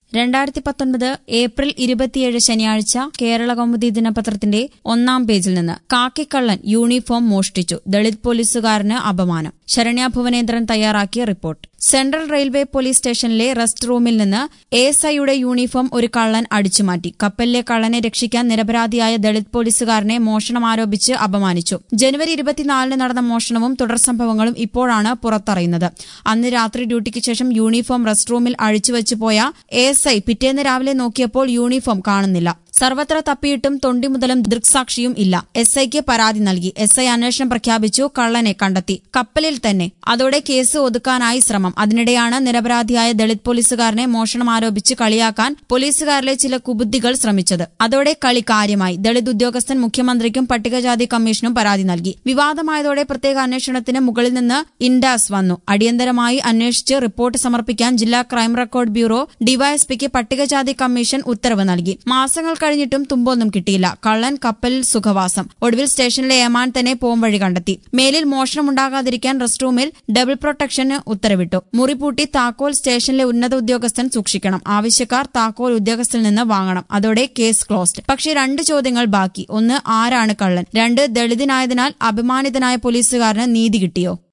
രണ്ടായിരത്തി പത്തൊൻപത് ഏപ്രിൽ ഇരുപത്തിയേഴ് ശനിയാഴ്ച കേരള കൗമുദി ദിനപത്രത്തിന്റെ ഒന്നാം പേജിൽ നിന്ന് കാക്കിക്കള്ളൻ യൂണിഫോം മോഷ്ടിച്ചു ദളിത് പോലീസുകാരന് അപമാനം ശരണ്യ ഭുവനേന്ദ്രൻ തയ്യാറാക്കിയ റിപ്പോർട്ട് സെൻട്രൽ റെയിൽവേ പോലീസ് സ്റ്റേഷനിലെ റെസ്റ്റ് റൂമിൽ നിന്ന് എസ് ഐയുടെ യൂണിഫോം ഒരു കള്ളൻ അടിച്ചുമാറ്റി കപ്പലിലെ കള്ളനെ രക്ഷിക്കാൻ നിരപരാധിയായ ദളിത് പോലീസുകാരനെ മോഷണം ആരോപിച്ച് അപമാനിച്ചു ജനുവരി ഇരുപത്തിനാലിന് നടന്ന മോഷണവും തുടർ സംഭവങ്ങളും ഇപ്പോഴാണ് പുറത്തറിയുന്നത് അന്ന് രാത്രി ഡ്യൂട്ടിക്ക് ശേഷം യൂണിഫോം റെസ്റ്റ് റൂമിൽ അഴിച്ചുവെച്ചു പോയ എസ് ഐ പിറ്റേന്ന് രാവിലെ നോക്കിയപ്പോൾ യൂണിഫോം കാണുന്നില്ല സർവത്ര തപ്പിയിട്ടും തൊണ്ടി മുതലും ദൃക്സാക്ഷിയും ഇല്ല എസ് ഐക്ക് പരാതി നൽകി എസ് ഐ അന്വേഷണം പ്രഖ്യാപിച്ചു കള്ളനെ കണ്ടെത്തി കപ്പലിൽ തന്നെ അതോടെ കേസ് ഒതുക്കാനായി ശ്രമം അതിനിടെയാണ് നിരപരാധിയായ ദളിത് പോലീസുകാരനെ മോഷണം ആരോപിച്ച് കളിയാക്കാൻ പോലീസുകാരിലെ ചില കുബുദ്ധികൾ ശ്രമിച്ചത് അതോടെ കളി കാര്യമായി ദളിത് ഉദ്യോഗസ്ഥൻ മുഖ്യമന്ത്രിക്കും പട്ടികജാതി കമ്മീഷനും പരാതി നൽകി വിവാദമായതോടെ പ്രത്യേക അന്വേഷണത്തിന് മുകളിൽ നിന്ന് ഇൻഡാസ് വന്നു അടിയന്തരമായി അന്വേഷിച്ച് റിപ്പോർട്ട് സമർപ്പിക്കാൻ ജില്ലാ ക്രൈം റെക്കോർഡ് ബ്യൂറോ ഡിവൈഎസ്പിക്ക് പട്ടികജാതി കമ്മീഷൻ ഉത്തരവ് നൽകി മാസങ്ങൾ കഴിഞ്ഞിട്ടും തുമ്പൊന്നും കിട്ടിയില്ല കള്ളൻ കപ്പലിൽ സുഖവാസം ഒടുവിൽ സ്റ്റേഷനിലെ ഏമാൻ തന്നെ പോംവഴി കണ്ടെത്തി മേലിൽ മോഷണമുണ്ടാകാതിരിക്കാൻ റെസ്റ്റ് റൂമിൽ ഡബിൾ പ്രൊട്ടക്ഷന് ഉത്തരവിട്ടു മുറിപൂട്ടി താക്കോൽ സ്റ്റേഷനിലെ ഉന്നത ഉദ്യോഗസ്ഥൻ സൂക്ഷിക്കണം ആവശ്യക്കാർ താക്കോൽ ഉദ്യോഗസ്ഥനിൽ നിന്ന് വാങ്ങണം അതോടെ കേസ് ക്ലോസ്ഡ് പക്ഷേ രണ്ട് ചോദ്യങ്ങൾ ബാക്കി ഒന്ന് ആരാണ് കള്ളൻ രണ്ട് ദളിതനായതിനാൽ അപമാനിതനായ പോലീസുകാരന് നീതി കിട്ടിയോ